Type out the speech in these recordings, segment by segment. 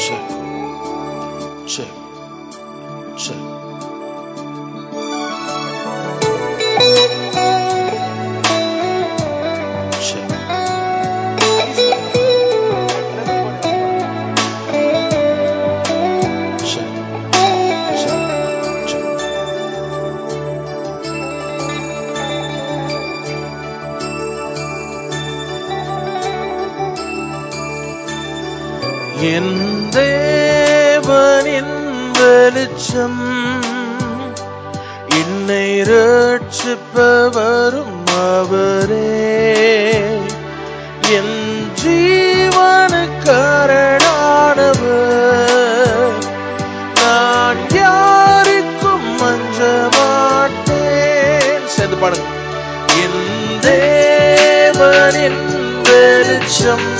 check, check, check. Check. Check, check, check. என் தேவனின் வெளிச்சம் என்னை ரட்சிப்பவரும் அவரே என் ஜீவனுக்காரனானவர் நான் யாருக்கும் மஞ்ச மாட்டேன் சேர்ந்து பாடுங்க என் தேவனின் வெளிச்சம்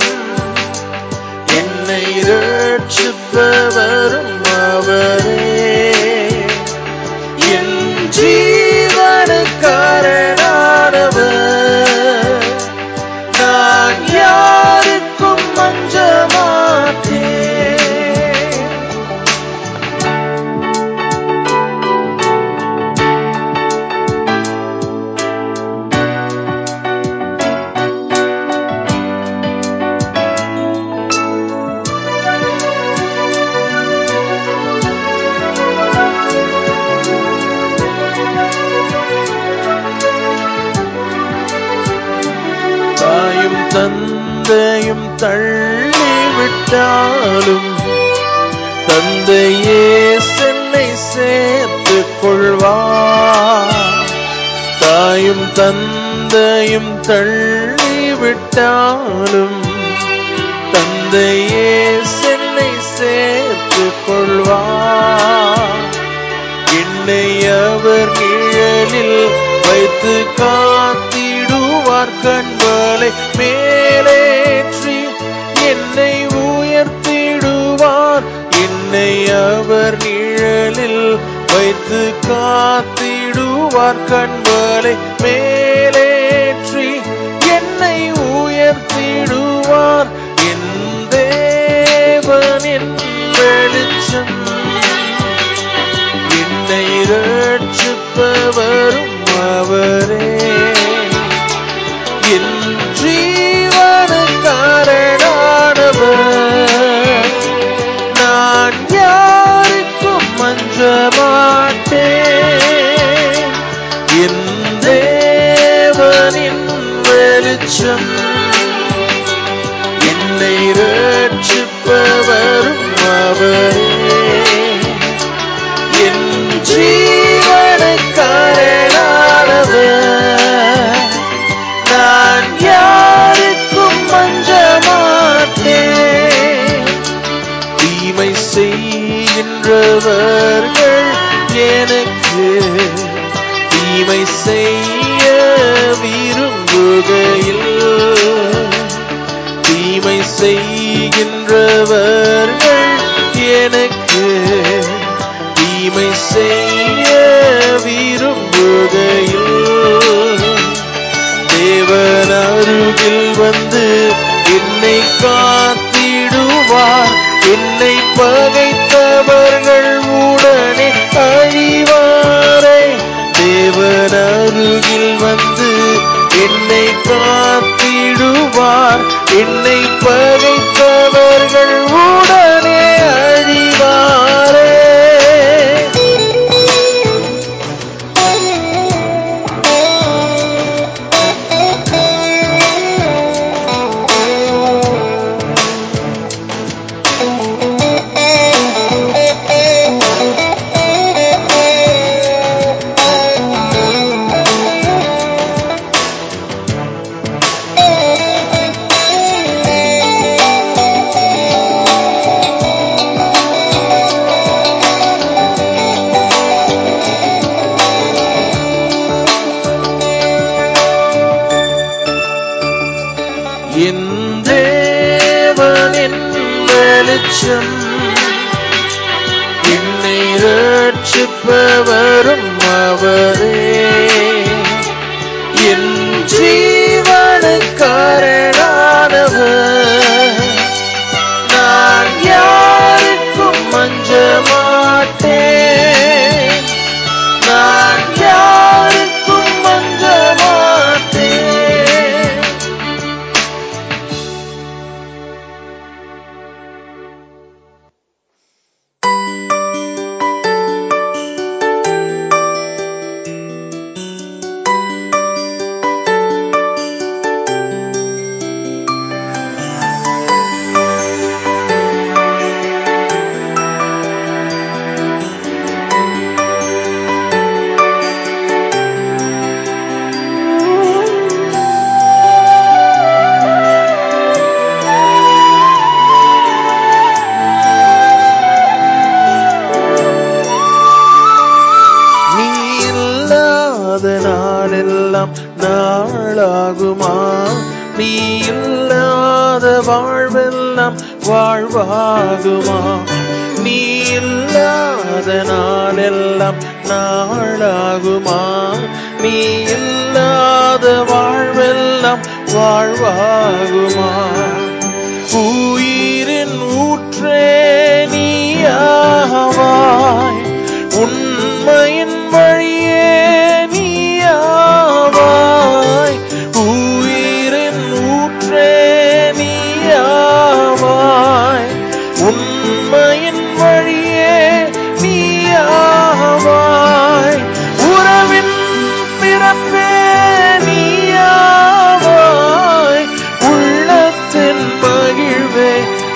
என்னை ரட்சிப்பவரும் அவரே என் ஜீவனுக்காரனானவர் நான் யாருக்கும் மஞ்ச மாட்டேன் தாயும் தந்தையும் தள்ளிவிட்டாலும் தந்தையே சென்னை சேர்த்துக் கொள்வார் தாயும் தந்தையும் தள்ளிவிட்டாலும் தந்தையே சென்னை சேர்த்துக் கொள்வார் என்னை அவர் நிழலில் வைத்து காத்திடுவார் கண்களை மேலேற்றி என்னை உயர்த்திடுவார் என்னை அவர் நிழலில் வைத்து காத்திடுவார் கண்களை மேலேற்றி என்னை உயர்த்திடுவார் என் தேவனின் வெளிச்சம் என்னை ரட்சிப்பவரும் அவரே என் ஜீவனுக்காரனானவர் நான் யாருக்கும் மஞ்ச மாட்டேன் என் தேவனின் வெளிச்சம் என்னை ரட்சிப்பவரும் அவரே என் ஜீவனுக்காரனானவர் நான் யாருக்கும் மஞ்ச மாட்டேன் தீமை செய்கின்றவர்கள் எனக்கு தீமை செய்ய விரும்புகையில் தீமை செய்கின்றவர்கள் எனக்கு தீமை செய்ய விரும்புகையில் தேவன் அருகில் வந்து என்னை காத்திடுவார் என்னை பகைத்தவர்கள் உடனே அழிவாரே தேவன் அருகில் வந்து என்னை காத்திடுவார் என்னை பகைத்தவர்கள் உடனே அழிவாரே என் தேவனின் வெளிச்சம் என்னை ரட்சிப்பவரும் அவரே என் ஜீவனுக்காரனானவர் நான் யார் இல்லாத வாழ்வெல்லாம் வாழ்வாகுமா நீ இல்லாத நாளெல்லாம் நாளாகுமா நீ இல்லாத வாழ்வெல்லாம் வாழ்வாகுமா உயிரின் ஊற்றே நீயாவாய் உண்மையின் வழியே நீயாவாய் உயிரின் ஊற்றே நீயாவாய் உண்மையின் வழியே நீயாவாய் உறவின் பிறப்பே நீயாவாய் உள்ளத்தின் மகிழ்வே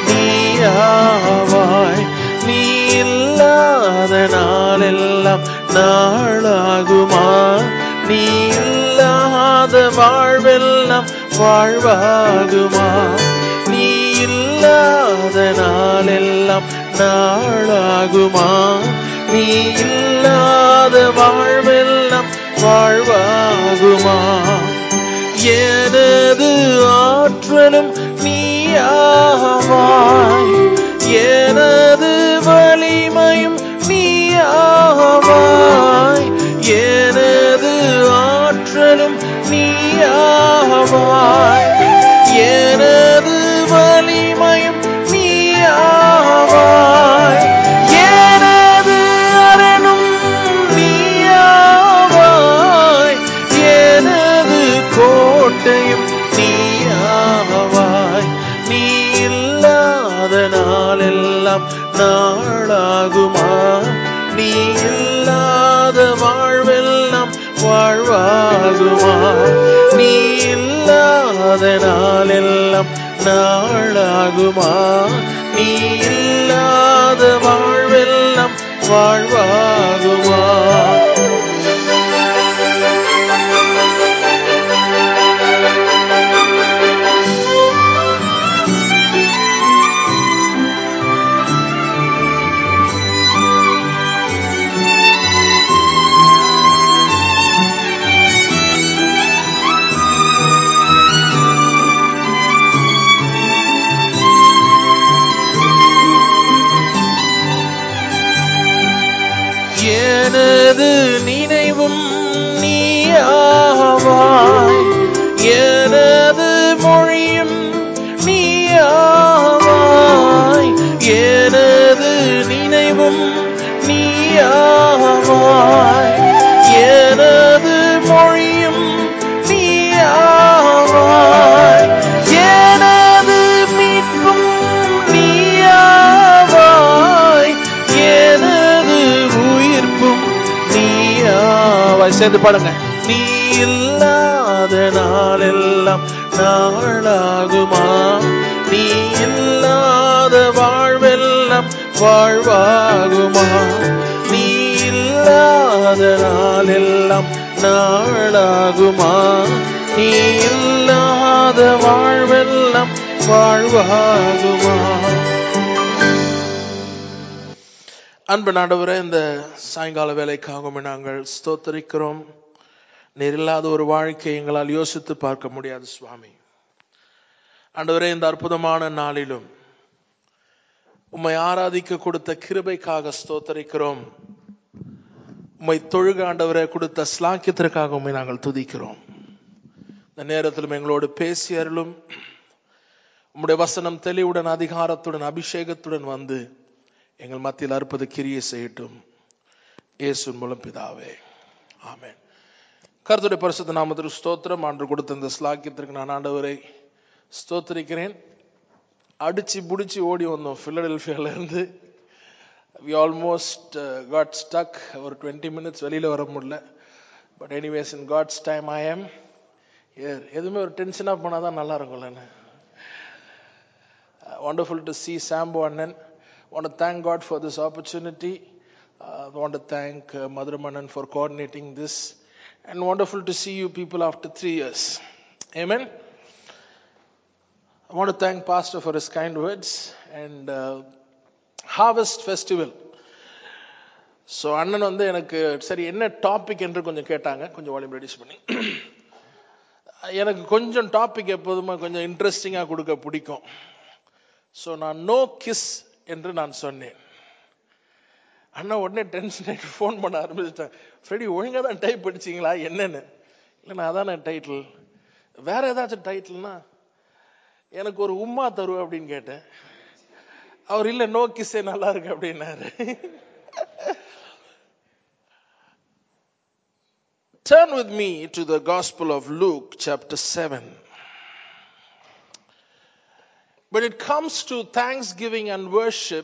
நீயாவாய் நீ இல்லாத நாளெல்லாம் நாளாகுமா நீ இல்லாத வாழ்வெல்லாம் வாழ்வாகுமா நீ இல்லாத நாளெல்லாம் நாளாகுமா நீ இல்லாத வாழ்வெல்லாம் வாழ்வாகுமா எனது ஆற்றலும் நீயாவாய் எனது வலிமையும் நீயாவாய் எனது ஆற்றலும் நீயாவாய் எனது வலிமையும் நீயாவாய் எனது அரணும் நீயாவாய் எனது கோட்டையும் நீயாவாய் நீ இல்லாத நாளெல்லாம் நாளாகுமா நீ இல்லாத வாழ்வெல்லாம் வாழ்வாகுமா நீ இல்லாத நாளெல்லாம் நாளாகுமா நீ இல்லாத வாழ்வெல்லாம் வாழ்வாகுமா எனது நினைவும் நீயாவாய் எனது மொழியும் நீயாவாய் எனது நினைவும் நீயாவாய் எனது மொழியும் நீயாவாய் எனது மீட்பும் நீயாவாய் எனது உயிர்ப்பும் நீயாவாய் சேர்ந்து பாடுங்க நீ இல்லாத நாளெல்லாம் நாளாகுமா நீ இல்லாத வாழ்வெல்லாம் வாழ்வாகுமா நீ இல்லாத நாளெல்லாம் நாளாகுமா நீ இல்லாத வாழ்வெல்லாம் வாழ்வாகுமா அன்பு நாடவரே இந்த சாயங்கால வேலைக்காகவும் நாங்கள் ஸ்தோத்தரிக்கிறோம் நீர் இல்லாத ஒரு வாழ்க்கை எங்களால் யோசித்து பார்க்க முடியாது சுவாமி ஆண்டவரே இந்த அற்புதமான நாளிலும் உம்மை ஆராதிக்க கொடுத்த கிருபைக்காக ஸ்தோத்தரிக்கிறோம் உம்மை தொழுக ஆண்டவரே கொடுத்த ஸ்லாக்கியத்திற்காக உம்மை நாங்கள் துதிக்கிறோம் இந்த நேரத்திலும் எங்களோடு பேசி அருளும் உம்முடைய வசனம் தெளிவுடன் அதிகாரத்துடன் அபிஷேகத்துடன் வந்து எங்கள் மத்தியில் அற்புத கிரியை செய்யட்டும் இயேசுவின் மூலம் பிதாவே ஆமென் கர்த்தருடைய பரிசுத்த நாமத்திற்கு ஸ்தோத்திரம் ஆண்டு கொடுத்த இந்த ஸ்லாக்கியத்திற்கு நான் ஆண்டவரை ஸ்தோத்திரிக்கிறேன் அடிச்சு புடிச்சு ஓடி வந்தோம் பிலடெல்பியால இருந்து வி ஆல்மோஸ்ட் காட் ஸ்டக் ஒரு டுவெண்ட்டி மினிட்ஸ் வெளியில வர முடியல but anyways in God's time I am எதுவுமே ஒரு டென்ஷனாக போனால் தான் நல்லா இருக்கும்லன்னு wonderful to see Sambo Annan. want to thank God for this opportunity. Uh, want to thank uh, Madhuramanan for coordinating this. And wonderful to see you people after three years. Amen. I want to thank Pastor for his kind words and uh, Harvest Festival. So அண்ணன் வந்து எனக்கு சரி என்ன topic என்று கொஞ்சம் கேட்டாங்க கொஞ்சம் volume reduce பண்ணி எனக்கு கொஞ்சம் டாபிக் எப்போதுமே கொஞ்சம் இன்ட்ரெஸ்டிங்கா கொடுக்க பிடிக்கும் ஸோ நான் நோ கிஸ் என்று நான் சொன்னேன் அண்ணா உடனே டென்ஷன் ஆகிட்டு ஃபோன் பண்ண ஆரம்பிச்சிட்டேன் ஃப்ரெடி ஒழுங்கா தான் டைப் படிச்சீங்களா என்னன்னு இல்லை நான் அதானே டைட்டில் வேற ஏதாச்சும் டைட்டில்னா எனக்கு ஒரு உம்மா தரு அப்படின்னு கேட்டேன் அவர் இல்ல நோ கிஸ்ஸே நல்லா இருக்கு அப்படின்னாரு Turn with me to the Gospel of Luke, chapter 7. When it comes to thanksgiving and worship,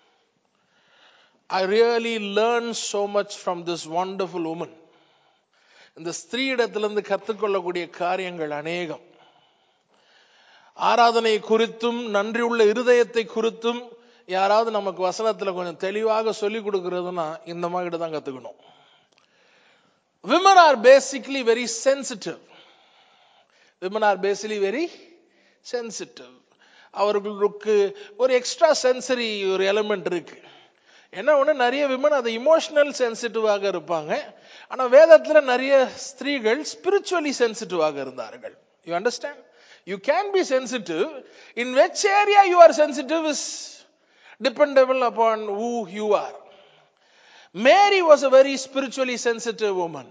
I really learned so much from this wonderful woman. இந்த ஸ்திரீ இடத்திலிருந்து கற்றுக்கொள்ளக்கூடிய காரியங்கள் அநேகம் ஆராதனை குறித்தும் நன்றி உள்ள இருதயத்தை குறித்தும் யாராவது நமக்கு வசனத்துல கொஞ்சம் தெளிவாக சொல்லி கொடுக்கறதுன்னா இந்த மாதிரி தான் கத்துக்கணும் women are basically very sensitive women are basically very sensitive அவர்களுக்கு ஒரு எக்ஸ்ட்ரா சென்சரி ஒரு எலிமெண்ட் இருக்கு என்ன ஒண்ணு நிறைய விமன் அது இமோஷனல் சென்சிட்டிவாக இருப்பாங்க ஆனா வேதத்துல நிறைய ஸ்திரீகள் ஸ்பிரிச்சுவலி சென்சிட்டிவாக இருந்தார்கள் you understand you can be sensitive in which area you are sensitive is dependable upon who you are Mary was a very spiritually sensitive woman.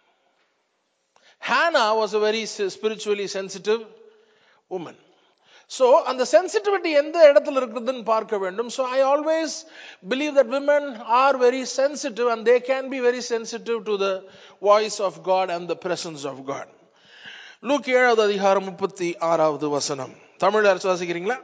Hannah was a very spiritually sensitive woman. So, அந்த sensitivity எந்த இடத்துல இருக்குதுன்னு பார்க்க வேண்டும் So, I always believe that women are very sensitive and they can be very sensitive to the voice of God and the presence of God. Luke ஏழாவது அதிகாரம் முப்பத்தி ஆறாவது வசனம் தமிழ் அரசு வாசிக்கிறீங்களா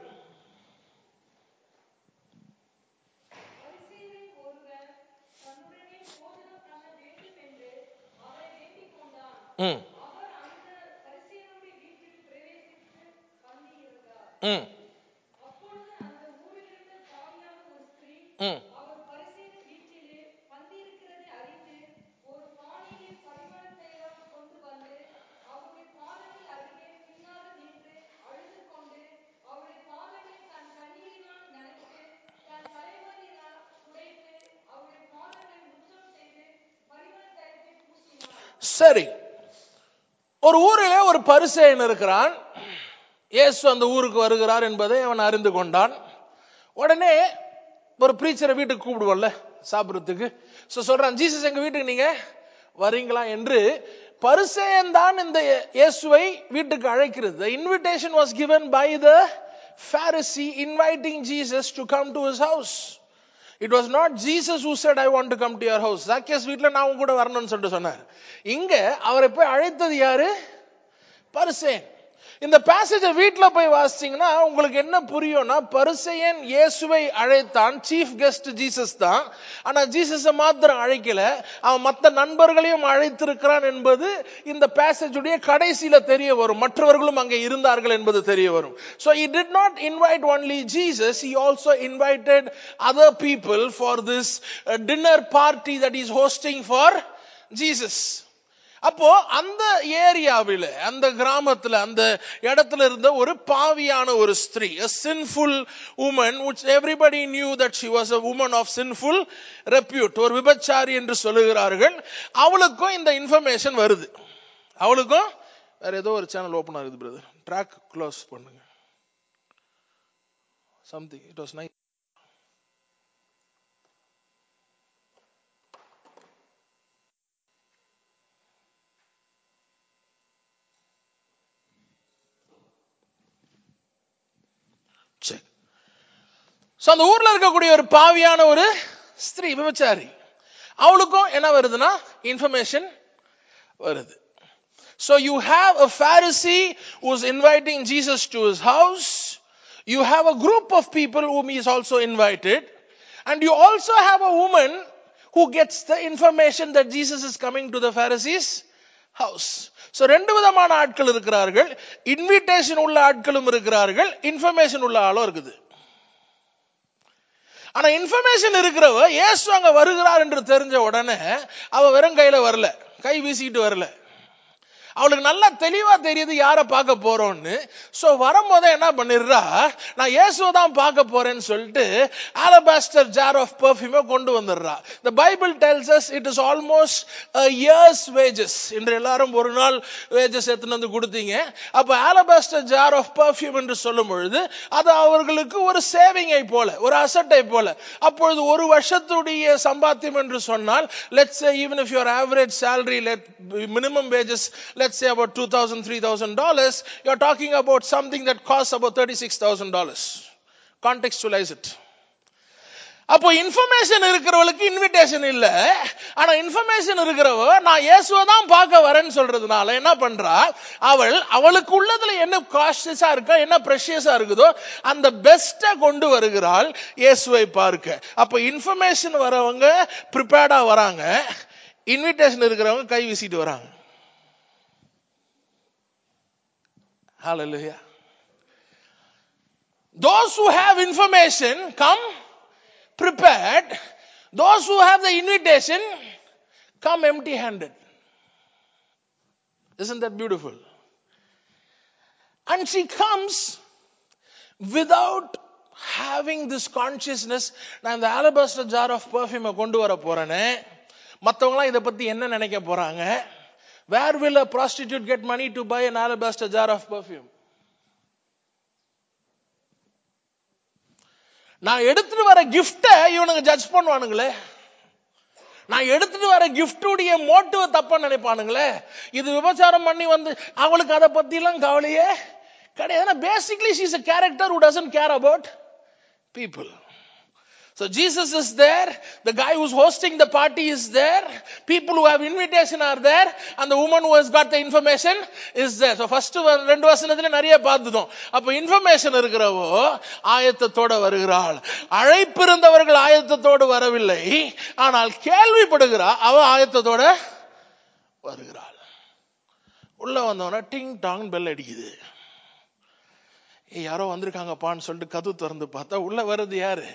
பரிசேயரில் ஒருவர் தன்னுடனே போஜனம் பண்ண வேண்டும் என்று அவரை வேண்டிக் கொண்டான் ம் அவர் அந்த பரிசேயனுடைய வீட்டில் பிரவேசித்து பந்தியிருந்தார் ம் அப்பொழுது அந்த ஊரிலிருந்த பாவியான ஒரு ஸ்திரீ ம் அவர் பரிசேயரின் வீட்டிலே பந்தியிருக்கிறதை அறிந்து ஒரு பானையில் பரிமள தைலம் கொண்டு வந்து அவருடைய பாதங்கள் அருகே பின்னாக நின்று அழுது கொண்டு அவருடைய பாதங்களை தன் கண்ணீரினால் நனைத்து தன் தலைமயிரினால் துடைத்து அவருடைய பாதங்களை முத்தம் செய்து பரிமள தைலத்தை பூசினாள் சரி ஒரு ஊரிலே ஒரு பரிசேயன் இருக்கிறான் இயேசு அந்த ஊருக்கு வருகிறார் என்பதை அவன் அறிந்து கொண்டான் உடனே ஒரு பிரீச்சரை வீட்டுக்கு கூப்பிடுவோம்ல சாப்பிடுறதுக்கு சோ சொல்றான் ஜீசஸ் எங்க வீட்டுக்கு நீங்க வரீங்களா என்று பரிசேயன் தான் இந்த இயேசுவை வீட்டுக்கு அழைக்கிறது the invitation was given by the pharisee inviting jesus to come to his house it was not jesus who said i want to come to your house zacchaeus வீட்ல நான் உங்க கூட வரணும்னு சொல்லிட்டு சொன்னார் இங்க அவரை போய் அழைத்தது யாரு பரிசேயன் இந்த பேசேஜ வீட்ல போய் வாசிச்சீங்கன்னா உங்களுக்கு என்ன புரியும்னா பரிசேயன் இயேசுவை அழைத்தான் சீஃப் கெஸ்ட் ஜீசஸ் தான் ஆனா ஜீசஸ மாத்திரம் அழைக்கல அவன் மத்த நண்பர்களையும் அழைத்திருக்கிறான் என்பது இந்த பேசேஜுடைய கடைசியில தெரிய வரும் மற்றவர்களும் அங்கே இருந்தார்கள் என்பது தெரிய வரும் so he did not invite only jesus he also invited other people for this uh, dinner party that he is hosting for jesus அப்போ அந்த ஏரியாவில் அந்த கிராமத்துல அந்த இடத்துல இருந்த ஒரு பாவியான ஒரு ஸ்திரீ a sinful woman which everybody knew that she was a woman of sinful repute ஒரு விபச்சாரி என்று சொல்லுகிறார்கள் அவளுக்கும் இந்த இன்ஃபர்மேஷன் வருது அவளுக்கும் வேற ஏதோ ஒரு சேனல் ஓபன் ஆகுது பிரதர் ட்ராக் க்ளோஸ் பண்ணுங்க சம்திங் இட் வாஸ் நைஸ் சரி சோ அந்த ஊர்ல இருக்கக்கூடிய ஒரு பாவியான ஒரு ஸ்திரீ விபச்சாரி அவளுக்கும் என்ன வருதுன்னா இன்ஃபர்மேஷன் வருது So you have a Pharisee who's inviting Jesus to his house. You have a group of people whom he is also invited. And you also have a woman who gets the information that Jesus is coming to the Pharisees' house. So ரெண்டு விதமான ஆட்கள் இருக்கிறார்கள் invitation உள்ள ஆட்களும் இருக்கிறார்கள் information உள்ள ஆளும் இருக்குது ஆனா இன்ஃபர்மேஷன் இருக்கிறவ இயேசு அங்க வருகிறார் என்று தெரிஞ்ச உடனே அவ வெறும் கையில வரல கை வீசிட்டு வரல அவளுக்கு நல்லா தெளிவா தெரியுது யார பார்க்க போறோம்னு சோ வரும்போதே என்ன பண்ணிடுறா நான் இயேசுவை தான் பார்க்க போறேன்னு சொல்லிட்டு alabaster jar of perfume கொண்டு வந்துடுறா the bible tells us it is almost a year's wages இன்று எல்லாரும் ஒரு நாள் wages எடுத்துட்டு வந்து கொடுத்தீங்க அப்ப alabaster jar of perfume என்று சொல்லும் பொழுது அது அவர்களுக்கு ஒரு சேவிங்கை போல ஒரு அசட்டை போல அப்பொழுது ஒரு வருஷத்துடைய சம்பாத்தியம் என்று சொன்னால் let's say even if your average salary let minimum wages let's say about 2000 3000 dollars you're talking about something that costs about 36000 dollars contextualize it அப்போ இன்ஃபர்மேஷன் இருக்கிறவளுக்கு இன்விடேஷன் இல்ல ஆனா இன்ஃபர்மேஷன் இருக்கிறவ நான் இயேசுவை தான் பார்க்க வரேன்னு சொல்றதுனால என்ன பண்றா அவள் அவளுக்கு உள்ளதுல என்ன காஸ்டஸா இருக்கா என்ன ப்ரெஷியஸா இருக்குதோ அந்த பெஸ்ட கொண்டு வருகிறாள் இயேசுவை பார்க்க அப்ப இன்ஃபர்மேஷன் வரவங்க ப்ரிப்பேர்டா வராங்க இன்விடேஷன் இருக்கிறவங்க கை வீசிட்டு வராங்க Hallelujah. Those who have information come prepared. Those who have the invitation come empty handed. Isn't that beautiful? And she comes without having this consciousness நான் இந்த alabaster jar of perfume கொண்டு வர போறேனே மத்தவங்களாம் இதை பத்தி என்ன நினைக்க போறாங்க where will a prostitute get money to buy an alabaster jar of perfume நான் எடுத்துட்டு வர கிஃப்ட இவனுங்க ஜட்ஜ் பண்ணுவானுங்களே நான் எடுத்துட்டு வர கிஃப்டுடைய மோட்டிவ் தப்பா நினைப்பானுங்களே இது விபச்சாரம் பண்ணி வந்து அவளுக்கு அதை பத்தி எல்லாம் கவலையே கிடையாது basically she's a character who doesn't care about people So Jesus is there. The guy who's hosting the party is there. People who have invitation are there. And the woman who has got the information is there. So first வ- ரெண்டு வசனத்துல நிறைய பார்த்துட்டோம். அப்ப information இருக்கிறவோ ஆயத்தத்தோட வருகிறாள். அழைப்பிருந்தவர்கள் ஆயத்தத்தோடு வரவில்லை. ஆனால் கேள்விப்படுகிறா அவ ஆயத்தத்தோட வருகிறாள். உள்ள வந்தவன டிங் டாங் பெல் அடிக்குது. ஏய், யாரோ வந்திருக்காங்கப்பான்னு சொல்லிட்டு கதவு திறந்து பார்த்தா உள்ள வர்றது யாரு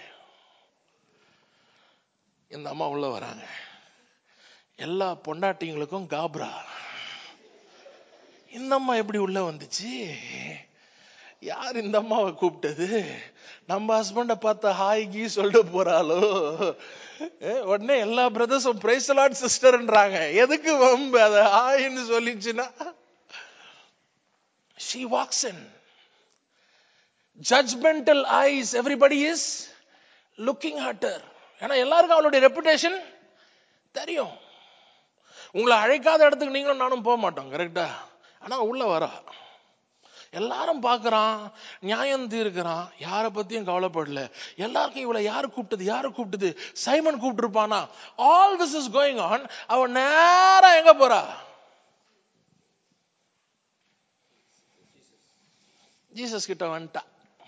இந்த அம்மா உள்ள வராங்க எல்லா பொண்டாட்டிங்களுக்கும் காப்ரா இந்த அம்மா எப்படி உள்ள வந்துச்சு யார் இந்த அம்மாவை கூப்பிட்டது நம்ம ஹஸ்பண்ட பார்த்த ஹாய் கீ சொல்லிட்டு போறாளோ ஏ, உடனே எல்லா பிரதர்ஸும் பிரைஸ் லாட் சிஸ்டர்ன்றாங்க எதுக்கு வம்பு அத ஹாய்ன்னு சொல்லிச்சுன்னா she walks in judgmental eyes everybody is looking at her ஏன்னா எல்லாருக்கும் அவளுடைய ரெப்புடேஷன் தெரியும் உங்களை அழைக்காத இடத்துக்கு நீங்களும் நானும் போக மாட்டோம் கரெக்டா ஆனா உள்ள வரா எல்லாரும் பார்க்கறான் நியாயம் தீர்க்கிறான் யாரை பத்தியும் கவலைப்படல எல்லாருக்கும் இவளை யாரு கூப்பிட்டது யாரு கூப்பிட்டது சைமன் கூப்பிட்டுருப்பானா all this is going on அவ நேரா எங்க போறா ஜீசஸ் கிட்ட வந்துட்டா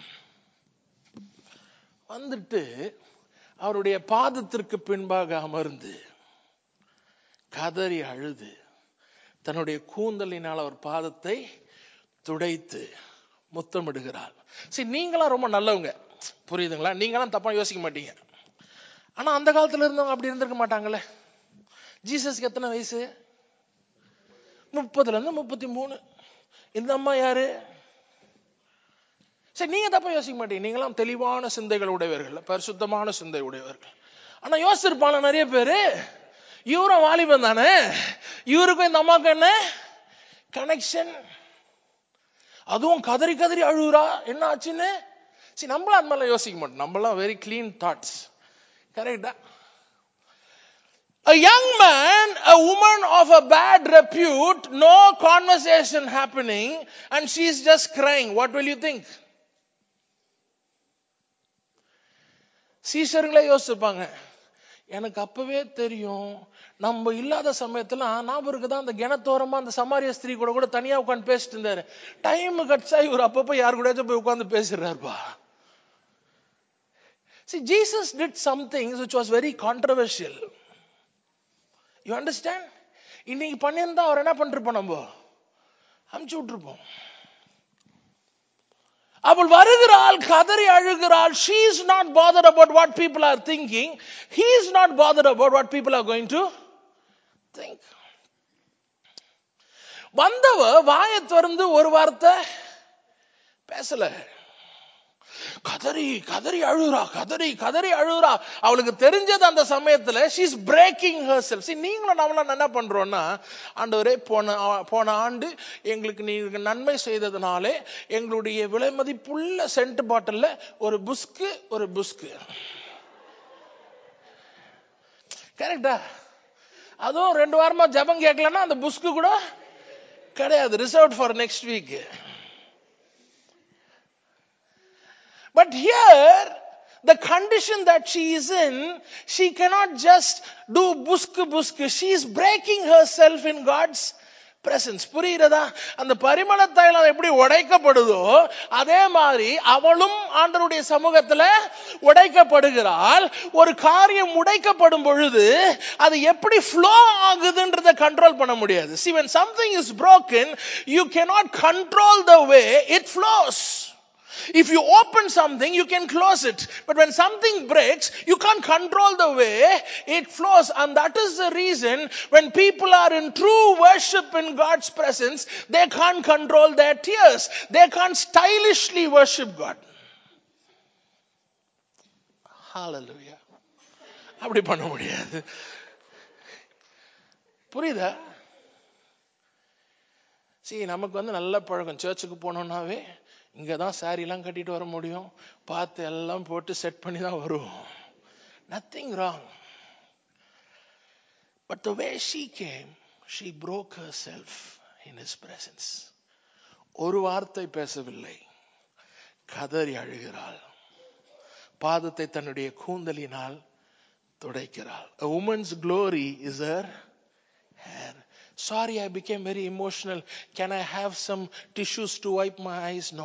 வந்துட்டு அவருடைய பாதத்திற்கு பின்பாக அமர்ந்து கதறி அழுது தன்னுடைய கூந்தலினால் அவர் பாதத்தை துடைத்து முத்தமிடுகிறாள் சரி நீங்களாம் ரொம்ப நல்லவங்க புரியுதுங்களா நீங்களாம் தப்பா யோசிக்க மாட்டீங்க ஆனா அந்த காலத்துல இருந்தவங்க அப்படி இருந்திருக்க மாட்டாங்களே ஜீசஸ்க்கு எத்தனை வயசு முப்பதுல இருந்து முப்பத்தி மூணு இந்த அம்மா யாரு சரி நீங்க தப்பா யோசிக்க மாட்டீங்க நீங்களாம் தெளிவான சிந்தைகள் உடையவர்கள் பரிசுத்தமான சிந்தை உடையவர்கள் ஆனா யோசிச்சிருப்பாங்க நிறைய பேரு இவரும் வாலிபன் தானே இவருக்கும் இந்த அம்மாவுக்கு என்ன கனெக்ஷன் அதுவும் கதறி கதறி அழுகுறா என்ன ஆச்சுன்னு சரி நம்மளும் அந்த மாதிரிலாம் யோசிக்க மாட்டோம் நம்மளாம் வெரி கிளீன் தாட்ஸ் கரெக்டா A young man, a woman of a bad repute, no conversation happening, and she's just crying. What will you think? சீஷர்களே யோசிச்சிருப்பாங்க எனக்கு அப்பவே தெரியும் நம்ம இல்லாத சமயத்துல ஞாபகம் இருக்குதா அந்த கிணத்தோரமா அந்த சமாரிய ஸ்திரீ கூட கூட தனியா உட்காந்து பேசிட்டு இருந்தாரு டைம் கட்சா இவர் அப்பப்ப யார் கூடயாச்சும் போய் உட்காந்து பேசுறாருப்பா See, Jesus did some things which was very controversial. You understand? இன்னைக்கு பண்ணியிருந்தா அவர் என்ன பண்ணிருப்போம் நம்ம அமுச்சு விட்டுருப்போம் அவள் வருகிறாள் கதறி அழுகிறாள் she is not bothered about what people are thinking he is not bothered about what people are going to think வந்தவ வாயை திறந்து ஒரு வார்த்தை பேசல கதறி கதறி அழுறா கதறி கதறி அழுறா அவளுக்கு தெரிஞ்சது அந்த சமயத்துல ஷீஸ் பிரேக்கிங் ஹர் செல்ஃப் நீங்களும் நம்மளாம் என்ன பண்றோம்னா ஆண்டவரே போன ஆ- போன ஆண்டு எங்களுக்கு நீங்க நன்மை செய்ததுனாலே எங்களுடைய விலை மதிப்புள்ள சென்ட் பாட்டில்ல ஒரு புஸ்கு ஒரு புஸ்கு கரெக்டா அதுவும் ரெண்டு வாரமா ஜெபம் கேட்கலன்னா அந்த புஸ்கு கூட கிடையாது reserve for next week But here, the condition that she is in, she cannot just do busk busk. She is breaking herself in God's presence. புரியுறதா அந்த பரிமள தைலம் எப்படி உடைக்கப்படுதோ அதே மாதிரி அவளும் ஆண்டருடைய சமூகத்துல உடைக்கப்படுகிறாள் ஒரு காரியம் உடைக்கப்படும் பொழுது அது எப்படி ஃப்ளோ ஆகுதுன்றத கண்ட்ரோல் பண்ண முடியாது see when something is broken you cannot control the way it flows if you open something, you can close it. But when something breaks, you can't control the way it flows. And that is the reason when people are in true worship in God's presence, they can't control their tears. They can't stylishly worship God. Hallelujah. அப்படி பண்ண முடியாது புரியுதா சரி நமக்கு வந்து நல்ல பழக்கம் சர்ச்சுக்கு போனோம்னாவே இங்க தான் saree எல்லாம் கட்டிட்டு வர முடியும் பார்த்து எல்லாம் போட்டு செட் பண்ணி தான் வருவோம் nothing wrong but the way she came she broke herself in his presence ஒரு வார்த்தை பேசவில்லை கதறி அழுகிறாள் பாதத்தை தன்னுடைய கூந்தலினால் துடைக்கிறாள் a woman's glory is her hair sorry i became very emotional can i have some tissues to wipe my eyes no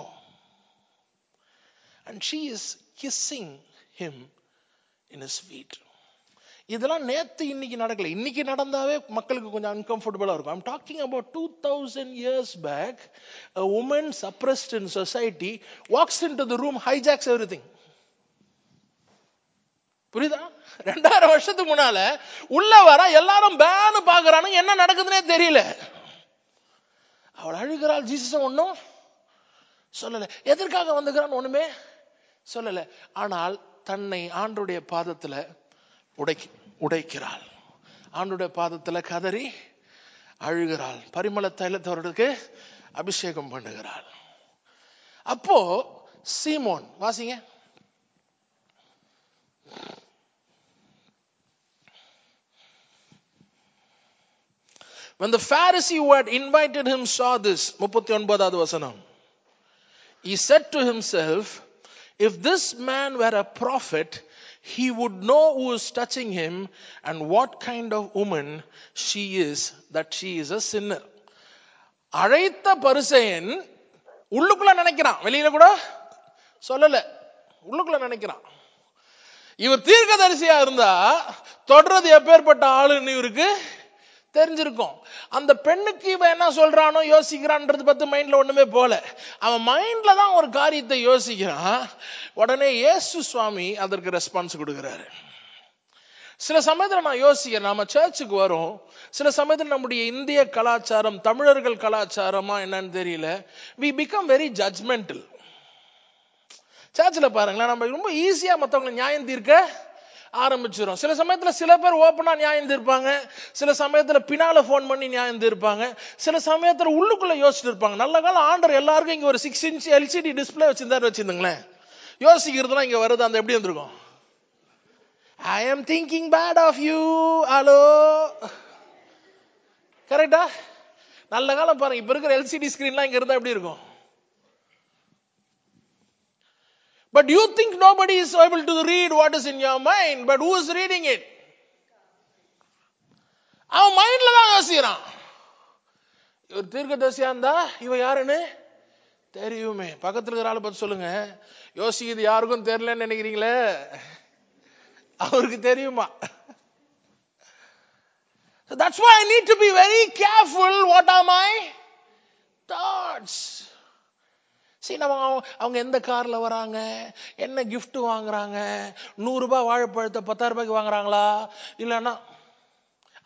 and she is kissing him in his feet இதெல்லாம் நேத்து இன்னைக்கு நடக்கல இன்னைக்கு நடந்தாவே மக்களுக்கு கொஞ்சம் அன்கம்ஃபர்டபுளா இருக்கும் I'm talking about two thousand years back a woman suppressed in society walks into the room hijacks everything புரியுதா ரெண்டாயிரம் வருஷத்துக்கு முன்னால உள்ள வர எல்லாரும் பேனு பாக்குறானுங்க என்ன நடக்குதுன்னே தெரியல அவள் அழுகிறாள் ஜீசஸ் ஒன்னும் சொல்லல எதற்காக வந்துக்கிறான் ஒண்ணுமே சொல்லல ஆனால் தன்னை ஆண்டுடைய பாதத்துல உடைக்க உடைக்கிறாள் ஆண்டுடைய பாதத்துல கதறி அழுகிறாள் பரிமள தைலத்தவர்களுக்கு அபிஷேகம் பண்ணுகிறாள் அப்போ சீமோன் வாசிங்க When the Pharisee who had invited him saw this, 39வது வசனம், he said to himself, if this man were a prophet, he would know who is touching him and what kind of woman she is, that she is a sinner. அழைத்த பரிசெயன் உள்ளுக்குள்ள நினைக்கிறான் வெளியில கூட சொல்லல உள்ளுக்குள்ள நினைக்கிறான் இவர் தீர்க்கதரிசியா இருந்தா தொடர்றது எப்பேற்பட்ட ஆளுன்னு இவருக்கு தெரிஞ்சிருக்கும் அந்த பெண்ணுக்கு இவன் என்ன சொல்றானோ யோசிக்கிறான்றது பத்தி மைண்ட்ல ஒண்ணுமே போல அவன் மைண்ட்ல தான் ஒரு காரியத்தை யோசிக்கிறான் உடனே இயேசு சுவாமி அதற்கு ரெஸ்பான்ஸ் கொடுக்கிறாரு சில சமயத்துல நான் யோசிக்கிறேன் நாம சர்ச்சுக்கு வரோம் சில சமயத்துல நம்முடைய இந்திய கலாச்சாரம் தமிழர்கள் கலாச்சாரமா என்னன்னு தெரியல வி பிகம் வெரி ஜட்மெண்டல் சர்ச்சில் பாருங்களேன் நம்ம ரொம்ப ஈஸியா மத்தவங்களை நியாயம் தீர்க்க ஆரம்பிச்சிடும் சில சமயத்துல சில பேர் ஓப்பனா நியாயம் தீர்ப்பாங்க சில சமயத்துல பின்னால ஃபோன் பண்ணி நியாயம் தீர்ப்பாங்க சில சமயத்துல உள்ளுக்குள்ள யோசிச்சுட்டு இருப்பாங்க நல்ல காலம் ஆண்டர் எல்லாருக்கும் இங்க ஒரு சிக்ஸ் இன்ச் எல்சிடி டிஸ்பிளே வச்சிருந்தாரு வச்சிருந்துங்களேன் யோசிக்கிறதுலாம் இங்க வருது அந்த எப்படி இருந்திருக்கும் I am thinking bad of you hello கரெக்டா நல்ல காலம் பாருங்க இப்ப இருக்கிற எல்சிடி ஸ்கிரீன்லாம் இங்க இருந்தா எப்படி இருக்கும் But you think nobody is able to read what is in your mind, but who is reading it? அவன் மைண்ட்ல தான் யோசிக்கிறான் இவர் தீர்க்கதரிசியா இருந்தா இவ யாருன்னு தெரியுமே பக்கத்துல இருக்கிற ஆளை பத்தி சொல்லுங்க யோசிக்கிறது யாருக்கும் தெரியலன்னு நினைக்கிறீங்களே அவருக்கு தெரியுமா So that's why I need to be very careful. What are my thoughts? சரி நம்ம அவங்க- அவங்க எந்த கார்ல வராங்க என்ன gift வாங்குறாங்க நூறு ரூபாய் வாழைப்பழத்தை பத்தாயிரம் ரூபாய்க்கு வாங்குறாங்களா இல்லைன்னா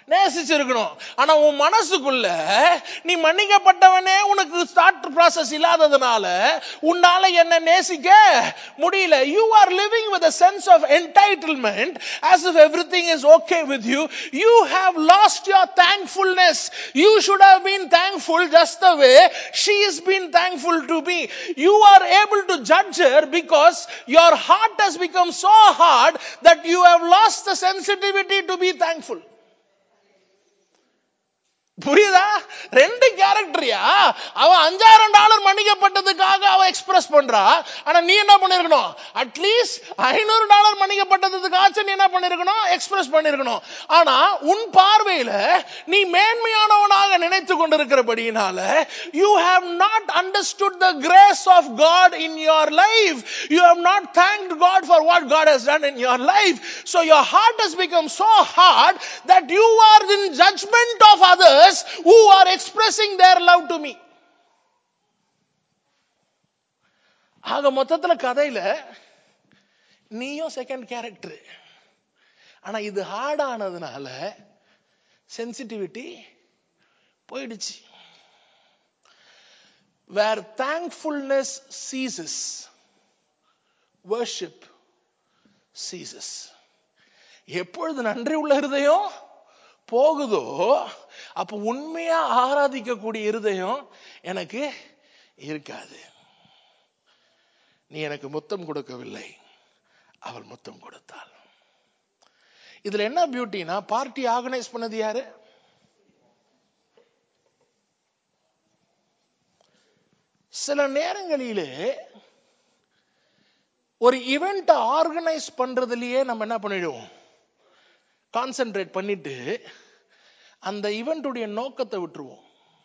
நேசிச்சிருக்கணும் ஆனா உன் மனசுக்குள்ள நீ மன்னிக்கப்பட்டவனே உனக்கு ஸ்டார்ட் ப்ராசஸ் இல்லாததுனால உன்னால என்ன நேசிக்க முடியல you are living with a sense of entitlement as if everything is okay with you you have lost your thankfulness you should have been thankful just the way she has been thankful to me you are able to judge her because your heart has become so hard that you have lost the sensitivity to be thankful புரியுதா ரெண்டு கேரக்டரியா அவ அஞ்சாயிரம் dollar மன்னிக்கப்பட்டதுக்காக அவ express பண்றா ஆனா நீ என்ன பண்ணிருக்கணும் அட்லீஸ்ட் ஐநூறு டாலர் மன்னிக்கப்பட்டதுக்காச்சும் நீ என்ன பண்ணிருக்கணும் எக்ஸ்பிரஸ் பண்ணிருக்கணும் ஆனா உன் பார்வையில நீ மேன்மையானவனாக நினைத்து கொண்டிருக்கிறபடியினால you have not understood the grace of God in your life you have not thanked God for what God has done in your life so your heart has become so hard that you are in judgement of others who are expressing their love to me ஆக மொத்தத்துல கதையில நீயும் second character ஆனா இது heart ஆனதுனால sensitivity போயிடுச்சு where thankfulness ceases worship ceases எப்பொழுது நன்றி உள்ள இருதயம் போகுதோ அப்ப உண்மையா ஆராதிக்கக்கூடிய இருதயம் எனக்கு இருக்காது நீ எனக்கு முத்தம் கொடுக்கவில்லை அவள் முத்தம் கொடுத்தாள் இதுல என்ன பியூட்டினா பார்ட்டி ஆர்கனைஸ் பண்ணது யாரு சில நேரங்களிலே ஒரு இவெண்ட் ஆர்கனைஸ் பண்றதுலயே நம்ம என்ன பண்ணிடுவோம் கான்சென்ட்ரேட் பண்ணிட்டு அந்த இவெண்ட்டுடைய நோக்கத்தை விட்டுருவோம்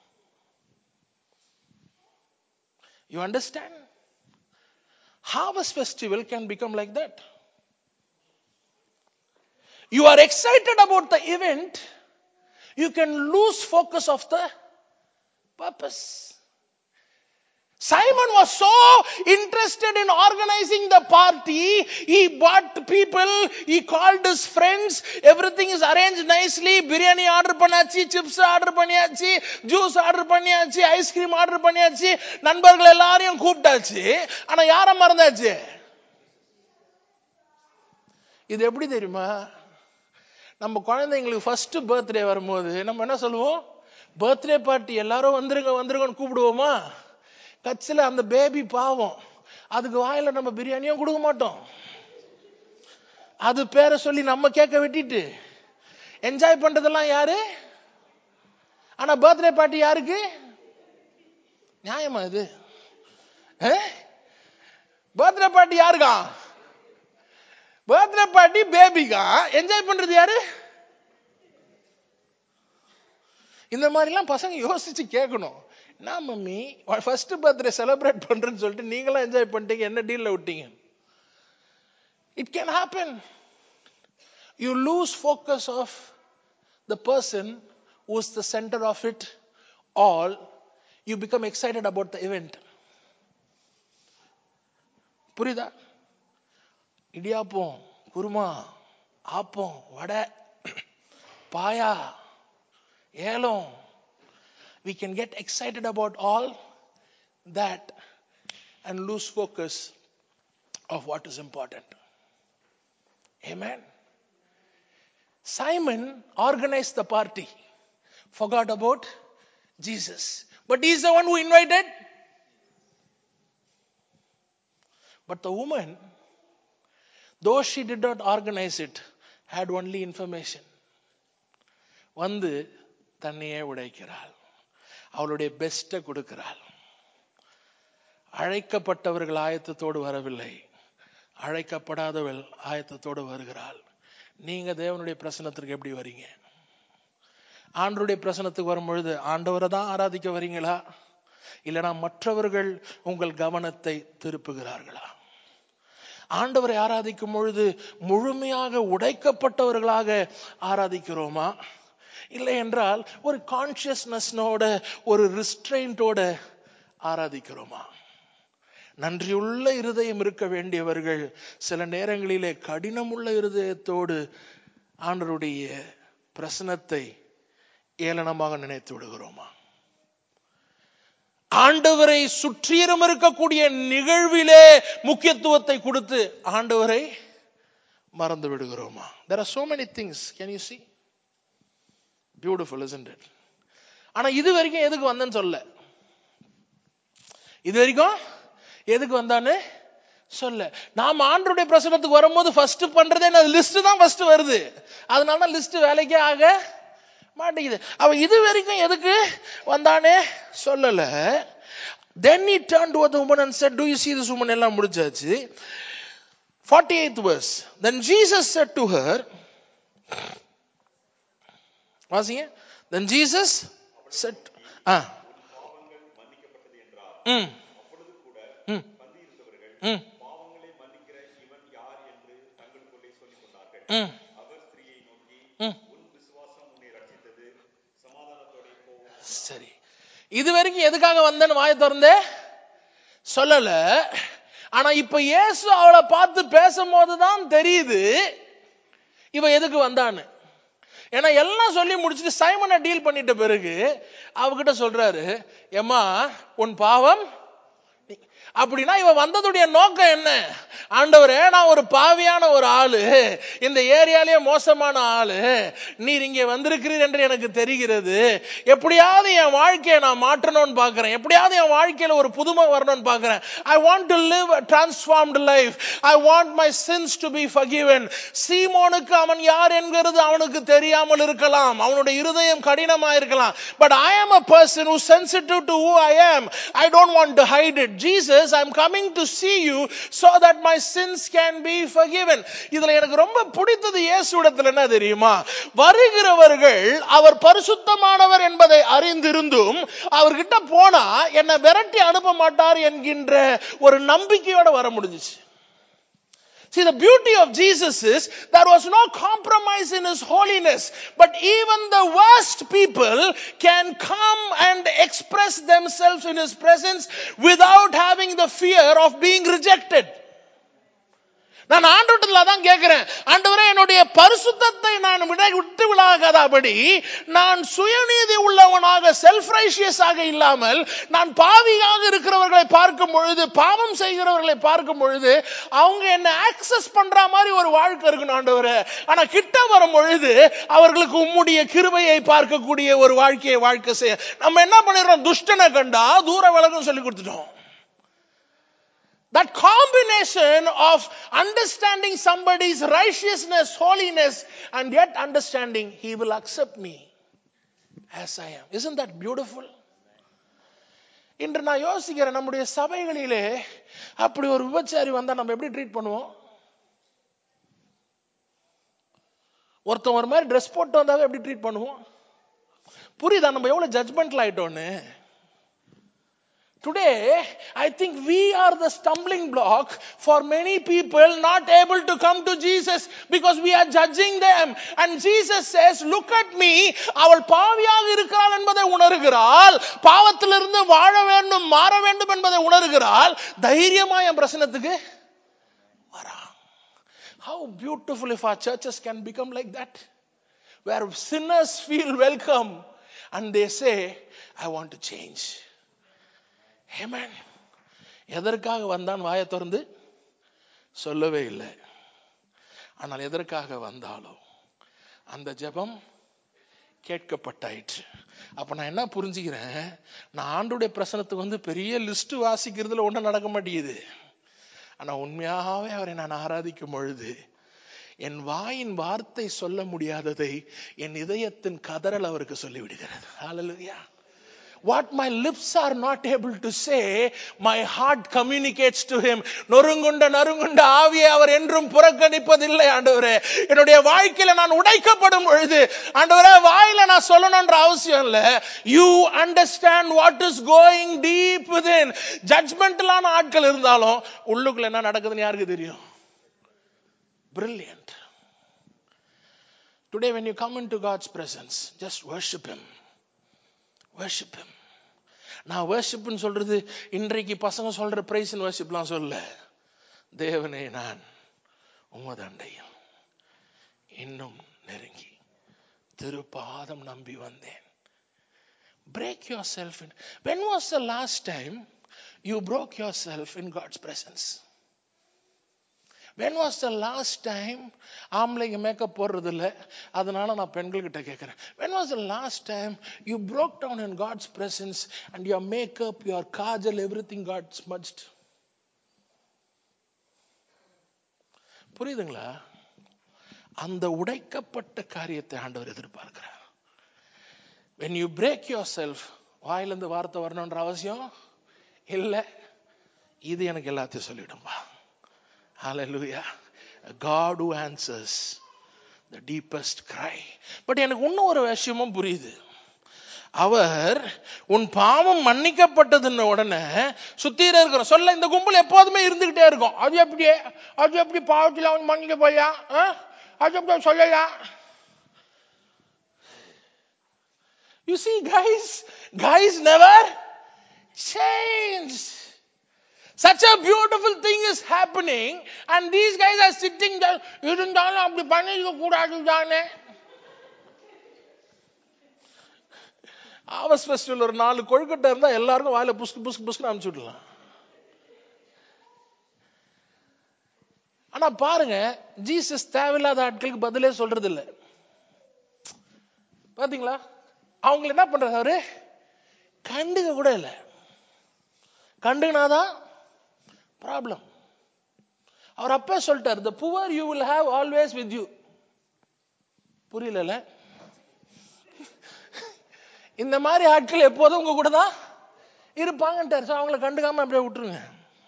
you understand harvest festival can become like that you are excited about the event you can lose focus of the purpose Simon was so interested in organizing the party. He bought people, he called his friends, everything is arranged nicely. Biryani order பண்ணாச்சு, chips order பண்ணியாச்சு, juice order பண்ணியாச்சு, ice cream order பண்ணியாச்சு, நண்பர்கள் எல்லாரையும் கூப்பிட்டாச்சு. ஆனா யார மறந்தாச்சு? இது எப்படி தெரியுமா? நம்ம குழந்தைங்களுக்கு ஃபர்ஸ்ட் பர்த்டே வரும்போது நம்ம என்ன சொல்லுவோம் பர்த்டே பார்ட்டி எல்லாரும் வந்துருங்க வந்துருங்கன்னு கூப்பிடுவோமா கட்சியில அந்த பேபி பாவம் அதுக்கு வாயில நம்ம பிரியாணியும் கொடுக்க மாட்டோம் அது பேரை சொல்லி நம்ம கேட்க வெட்டிட்டு என்ஜாய் பண்றதெல்லாம் யாரு ஆனா பர்த்டே பார்ட்டி யாருக்கு நியாயமா இது பர்த்டே பார்ட்டி யாருக்கா பர்த்டே பார்ட்டி பேபிக்கா என்ஜாய் பண்றது யாரு இந்த மாதிரிலாம் பசங்க யோசிச்சு கேட்கணும் என்ன மம்மி ஃபர்ஸ்ட் பர்த்டே செலிப்ரேட் பண்றேன்னு சொல்லிட்டு நீங்களும் என்ஜாய் பண்ணிட்டீங்க என்ன டீல்ல விட்டீங்க it can happen you lose focus of the person who's the center of it all you become excited about the event புரியுதா இடியாப்பம் குருமா ஆப்பம் வடை பாயா ஏலம் we can get excited about all that and lose focus of what is important. Amen. Simon organized the party, forgot about Jesus. But he's the one who invited. But the woman, though she did not organize it, had only information. வந்து தன்னையே உடைக்கிறாள் அவளுடைய பெஸ்ட்டை கொடுக்கிறாள் அழைக்கப்பட்டவர்கள் ஆயத்தத்தோடு வரவில்லை அழைக்கப்படாதவள் ஆயத்தத்தோடு வருகிறாள் நீங்க தேவனுடைய பிரசனத்திற்கு எப்படி வரீங்க ஆண்டருடைய பிரசனத்துக்கு வரும் பொழுது ஆண்டவரை தான் ஆராதிக்க வரீங்களா இல்லைனா மற்றவர்கள் உங்கள் கவனத்தை திருப்புகிறார்களா ஆண்டவரை ஆராதிக்கும் பொழுது முழுமையாக உடைக்கப்பட்டவர்களாக ஆராதிக்கிறோமா இல்லை என்றால் ஒரு கான்சியஸ்னஸ்னோட ஒரு ரிஸ்ட்ரெயின்டோட ஆராதிக்கிறோமா நன்றியுள்ள இருதயம் இருக்க வேண்டியவர்கள் சில நேரங்களிலே கடினமுள்ள இருதயத்தோடு ஆண்டருடைய பிரசனத்தை ஏளனமாக நினைத்து விடுகிறோமா ஆண்டவரை சுற்றிலும் இருக்கக்கூடிய நிகழ்விலே முக்கியத்துவத்தை கொடுத்து ஆண்டவரை மறந்து விடுகிறோமா there are so many things can you see beautiful isn't it ஆனா இது வரைக்கும் எதுக்கு வந்தேன்னு சொல்ல இது வரைக்கும் எதுக்கு வந்தான்னு சொல்ல நாம ஆண்டருடைய பிரசனத்துக்கு வரும்போது ஃபர்ஸ்ட் பண்றதே லிஸ்ட் தான் ஃபர்ஸ்ட் வருது அதனால லிஸ்ட் வேலைக்கே ஆக மாட்டேங்குது அவ இது வரைக்கும் எதுக்கு வந்தானே சொல்லல then he turned to the woman and said do you see this woman எல்லாம் முடிச்சாச்சு 48th verse then jesus said to her வாசிங்க then jesus said ஆ ம் ம் ம் பாவங்களை மன்னிக்கிற இவன் யார் என்று தங்களுக்குள்ளே சொல்லிக் கொண்டார்கள் ம் அவர் ஸ்திரீயை நோக்கி ம் உன் விசுவாசம் உன்னை ரட்சித்தது சமாதானத்தோட போ சரி இது வரைக்கும் எதுக்காக வந்தேன்னு வாய திறந்தே சொல்லல ஆனா இப்ப இயேசு அவளை பார்த்து பேசும்போது தான் தெரியுது இவ எதுக்கு வந்தான்னு ஏன்னா எல்லாம் சொல்லி முடிச்சுட்டு சைமனை டீல் பண்ணிட்ட பிறகு அவகிட்ட சொல்றாரு ஏம்மா உன் பாவம் நீ- அப்படின்னா இவ வந்ததுடைய நோக்கம் என்ன ஆண்டவரே நான் ஒரு பாவியான ஒரு ஆளு இந்த ஏரியாலேயே மோசமான ஆளு நீர் இங்கே வந்திருக்கிறீர் என்று எனக்கு தெரிகிறது எப்படியாவது என் வாழ்க்கையை நான் மாற்றணும்னு பார்க்கிறேன் எப்படியாவது என் வாழ்க்கையில ஒரு புதுமை வரணும்னு பார்க்கிறேன் I want to live transformed life I want my sins to be forgiven சீமோனுக்கு அவன் யார் என்கிறது அவனுக்கு தெரியாமல் இருக்கலாம் அவனுடைய இருதயம் கடினமா இருக்கலாம் but I am a person who sensitive to who I am I don't want to hide it Jesus I'm coming to see you so that my sins can be forgiven இதுல எனக்கு ரொம்ப பிடித்தது இயேசுவிடத்துல என்ன தெரியுமா வருகிறவர்கள் அவர் பரிசுத்தமானவர் என்பதை அறிந்திருந்தும் அவர்கிட்ட போனா என்னை விரட்டி அனுப்ப மாட்டார் என்கின்ற ஒரு நம்பிக்கையோட வர முடிஞ்சுச்சு See, the beauty of Jesus is there was no compromise in his holiness, but even the worst people can come and express themselves in his presence without having the fear of being rejected. நான் ஆண்டவரத்துல தான் கேட்கிறேன் ஆண்டவரே என்னுடைய பரிசுத்தத்தை நான் விட விட்டு விழாகாதபடி நான் சுயநீதி உள்ளவனாக செல்ஃப் ரைஷியஸாக இல்லாமல் நான் பாவியாக இருக்கிறவர்களை பார்க்கும் பொழுது பாவம் செய்கிறவர்களை பார்க்கும் பொழுது அவங்க என்ன ஆக்சஸ் பண்ற மாதிரி ஒரு வாழ்க்கை இருக்கணும் ஆண்டவரே ஆனா கிட்ட வரும் பொழுது அவர்களுக்கு உம்முடைய கிருபையை பார்க்கக்கூடிய ஒரு வாழ்க்கையை வாழ்க்கை செய்ய நம்ம என்ன பண்ணிடுறோம் துஷ்டனை கண்டா தூர விலகும் சொல்லி கொடுத்துட்டோம் That combination of understanding somebody's righteousness, holiness, and yet understanding he will accept me as I am. Isn't that beautiful? இன்று நான் யோசிக்கிறேன் நம்முடைய சபைகளிலே அப்படி ஒரு விபச்சாரி வந்தா நம்ம எப்படி ட்ரீட் பண்ணுவோம் ஒருத்தன் ஒரு மாதிரி ட்ரெஸ் போட்டு வந்தாவே எப்படி ட்ரீட் பண்ணுவோம் புரியுதா நம்ம எவ்வளவு ஜட்மெண்ட்ல ஆயிட்டோன்னு Today, I think we are the stumbling block for many people not able to come to Jesus because we are judging them. And Jesus says, look at me, அவள் பாவியாக இருக்கிறாள் என்பதை உணர்கிறாள் பாவத்திலிருந்து வாழ வேண்டும் மாற வேண்டும் என்பதை உணர்கிறாள் தைரியமா என் பிரசனத்துக்கு வரா How beautiful if our churches can become like that. Where sinners feel welcome and they say, I want to change. Amen. எதற்காக வந்தான் வாயை திறந்து சொல்லவே இல்லை ஆனால் எதற்காக வந்தாலும் அந்த ஜெபம் கேட்கப்பட்டாயிற்று அப்ப நான் என்ன புரிஞ்சுக்கிறேன் நான் ஆண்டுடைய பிரசனத்துக்கு வந்து பெரிய லிஸ்ட் வாசிக்கிறதுல ஒண்ணும் நடக்க மாட்டேங்குது ஆனா உண்மையாவே அவரை நான் ஆராதிக்கும் பொழுது என் வாயின் வார்த்தை சொல்ல முடியாததை என் இதயத்தின் கதறல் அவருக்கு சொல்லிவிடுகிறது ஹalleluya What my lips are not able to say, my heart communicates to him. நொறுங்குண்ட நறுங்குண்ட ஆவியை அவர் என்றும் புறக்கணிப்பதில்லை ஆண்டவரே என்னுடைய வாழ்க்கையில நான் உடைக்கப்படும் பொழுது ஆண்டவரே வாயில நான் சொல்லணும்ன்ற அவசியம் இல்ல you understand what is going deep within ஜட்மெண்டலான ஆட்கள் இருந்தாலும் உள்ளுக்குள்ள என்ன நடக்குதுன்னு யாருக்கு தெரியும் brilliant today when you come into god's presence just worship him worship him நான் வர்ஷிப்னு சொல்றது இன்றைக்கு பசங்க சொல்ற பிரைஸ் வர்ஷிப்லாம் சொல்ல தேவனே நான் உமது அண்டையில் இன்னும் நெருங்கி திருப்பாதம் நம்பி வந்தேன் break your self in when was the last time you broke your self in God's presence when was the last time ஆம்பளைங்க மேக்கப் போடுறது இல்லை அதனால நான் பெண்கள்கிட்ட கேட்குறேன் when was the last time you broke down in God's presence and your makeup your kajal everything got smudged புரியுதுங்களா அந்த உடைக்கப்பட்ட காரியத்தை ஆண்டவர் எதிர்பார்க்கிறார் when you break yourself வாயிலிருந்து வார்த்தை வரணுன்ற அவசியம் இல்லை இது எனக்கு எல்லாத்தையும் சொல்லிடும்பா Hallelujah. A God who answers the deepest cry. But எனக்கு இன்னும் ஒரு விஷயமும் புரியுது அவர் உன் பாவம் மன்னிக்கப்பட்டதுன்னு உடனே சுத்திர இருக்கிற சொல்ல இந்த கும்பல் எப்போதுமே இருந்துகிட்டே இருக்கும் அது எப்படி அது எப்படி பாவத்தில் அவன் மன்னிக்க போயா ஆ? அது எப்படி சொல்லலையா You see, guys, guys never change. Such a beautiful thing is happening, and these guys are sitting there. இருந்தாலும் அப்படி பண்ணிக்க கூடாது தானே ஆவஸ் ஃபெஸ்டிவல் ஒரு நாலு கொழுக்கட்டை இருந்தா எல்லாருக்கும் வாயில புஸ்கு புஸ்கு புஸ்கு அனுப்பிச்சு விடலாம் ஆனா பாருங்க ஜீசஸ் தேவையில்லாத ஆட்களுக்கு பதிலே சொல்றது இல்ல பாத்தீங்களா அவங்களை என்ன பண்றாரு அவரு கண்டுக்க கூட இல்ல கண்டுனாதான் ப்ராப்ளம் அவர் அப்பே சொல்லிட்டார் the poor you will have always with you புரியல இந்த மாதிரி ஆட்கள் எப்போதும் உங்க கூட தான் இருப்பாங்கன்ட்டார் So அவங்கள கண்டுக்காம அப்படியே விட்டுருங்க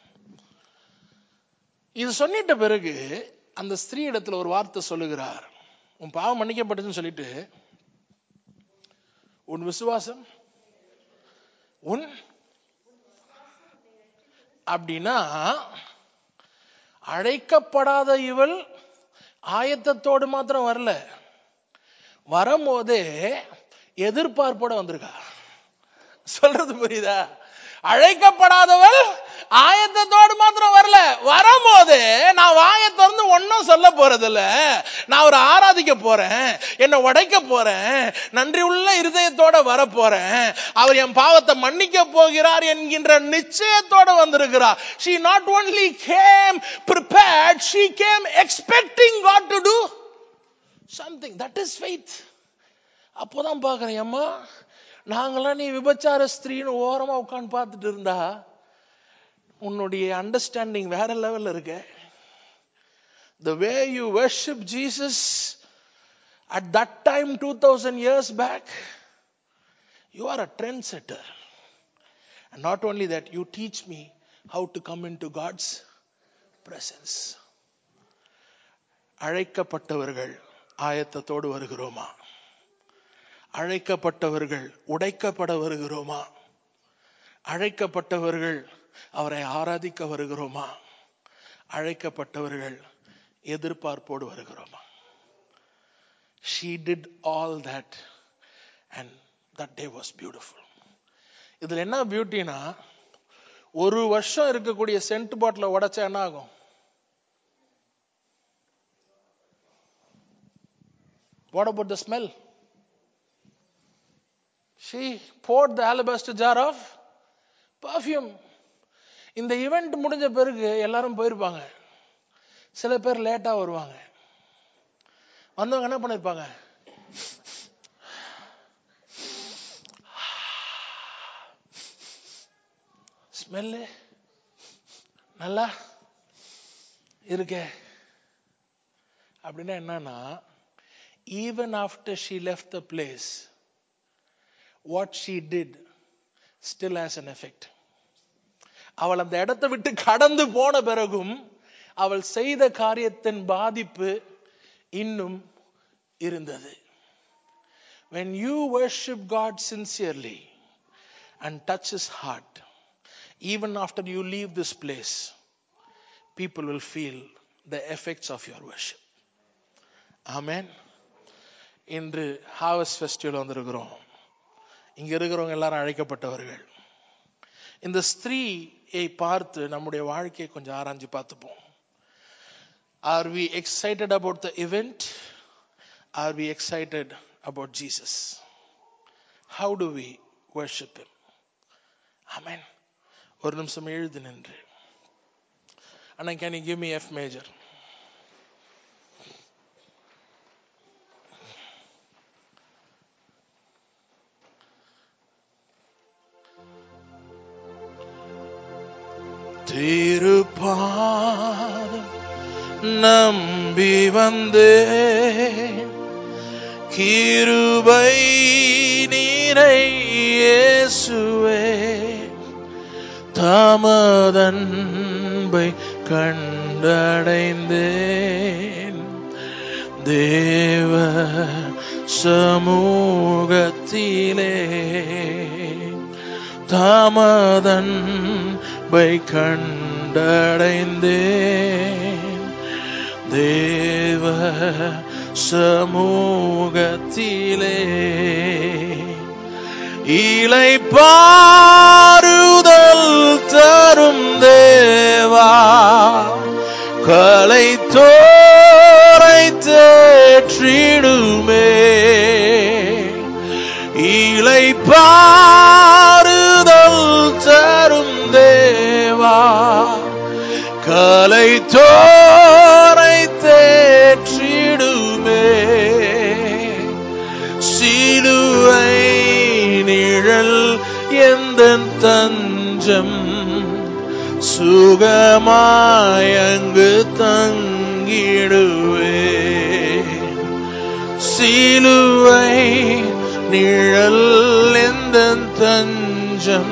இது சொன்னிட்ட பிறகு அந்த ஸ்திரீ இடத்துல ஒரு வார்த்தை சொல்லுகிறார் உன் பாவம் மன்னிக்கப்பட்டதுன்னு சொல்லிட்டு உன் விசுவாசம் உன் அப்படின்னா அழைக்கப்படாத இவள் ஆயத்தத்தோடு மாத்திரம் வரல வரும்போதே எதிர்பார்ப்போட வந்திருக்கா சொல்றது புரியுதா அழைக்கப்படாதவள் ஆயத்தத்தோடு மாத்திரம் வரல வரும்போது நான் வாயை திறந்து ஒன்னும் சொல்ல போறதில்ல நான் ஒரு ஆராதிக்க போறேன் என்னை உடைக்க போறேன் நன்றி உள்ள இருதயத்தோட வர போறேன் அவர் என் பாவத்தை மன்னிக்க போகிறார் என்கின்ற நிச்சயத்தோட வந்திருக்கிறார் she not only came prepared she came expecting god to do something that is faith அப்போதான் பாக்குறேன் அம்மா நாங்களாம் நீ விபச்சார ஸ்திரீன்னு ஓரமா உட்கார்ந்து பார்த்துட்டு இருந்தா உன்னுடைய அண்டர்ஸ்டாண்டிங் வேற லெவல்ல இருக்க the way you worship jesus at that time 2000 years back you are a trendsetter and not only that you teach me how to come into god's presence அழைக்கப்பட்டவர்கள் ஆயத்தத்தோடு வருகிறோமா அழைக்கப்பட்டவர்கள் உடைக்கப்பட வருகிறோமா அழைக்கப்பட்டவர்கள் அவரை ஆராதிக்க வருகிறோமா அழைக்கப்பட்டவர்கள் எதிர்பார்ப்போடு வருகிறோமா she did all that and that day was beautiful இதுல என்ன பியூட்டினா ஒரு வருஷம் இருக்கக்கூடிய சென்ட் பாட்டில உடைச்சா என்ன ஆகும் what about the smell she poured the alabaster jar of perfume இந்த ஈவெண்ட் முடிஞ்ச பிறகு எல்லாரும் போயிருப்பாங்க சில பேர் லேட்டா வருவாங்க வந்தவங்க என்ன பண்ணிருப்பாங்க ஸ்மெல்லு நல்லா இருக்கே அப்படின்னா என்னன்னா even after she left the place what she did still has an effect அவள் அந்த இடத்தை விட்டு கடந்து போன பிறகும் அவள் செய்த காரியத்தின் பாதிப்பு இன்னும் இருந்தது when you worship god sincerely and touch his heart even after you leave this place people will feel the effects of your worship amen இன்று ஹார்வஸ்ட் ஃபெஸ்டிவல் வந்திருக்கிறோம் இங்க இருக்கிறவங்க எல்லாரும் அழைக்கப்பட்டவர்கள் இந்த ஸ்திரீயை பார்த்து நம்முடைய வாழ்க்கையை கொஞ்சம் ஆராய்ஞ்சு பார்த்துப்போம் are we excited about the event are we excited about Jesus? How do we worship Him? Amen. ஒரு நிமிஷம் எழுது நின்று அண்ணா can you give me F major திருப்பாதம் நம்பி வந்தேன் கிருபை நீரை இயேசுவே தாமதன்பை கண்டடைந்தேன் தேவ சமூகத்திலே தாமதன்பை கண்டடைந்தேன் தேவ சமூகத்திலே இலை பாருதல் தரும் தேவா கலை தோரை தேற்றிடுமே இலை பாருதல் தரும் தேவா கலை தோரை தேற்றிடுமே சிலுவை நிழல் எந்த தஞ்சம் சுகமாயங்கு தங்கிடுவே சிலுவை நிழல் எந்த தஞ்சம்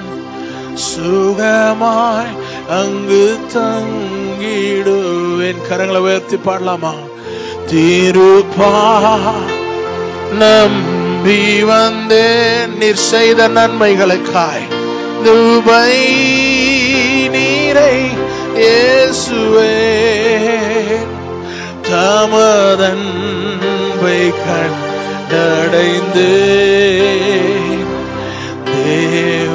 சுகமாய் அங்கு தங்கிடுவேன் கரங்களை உயர்த்தி பாடலாமா திருப்பா நம்பி வந்தேன் நீர் செய்த நன்மைகளுக்காய் துபை நீரை இயேசுவே தமதன்பை கண்டடைந்து தேவ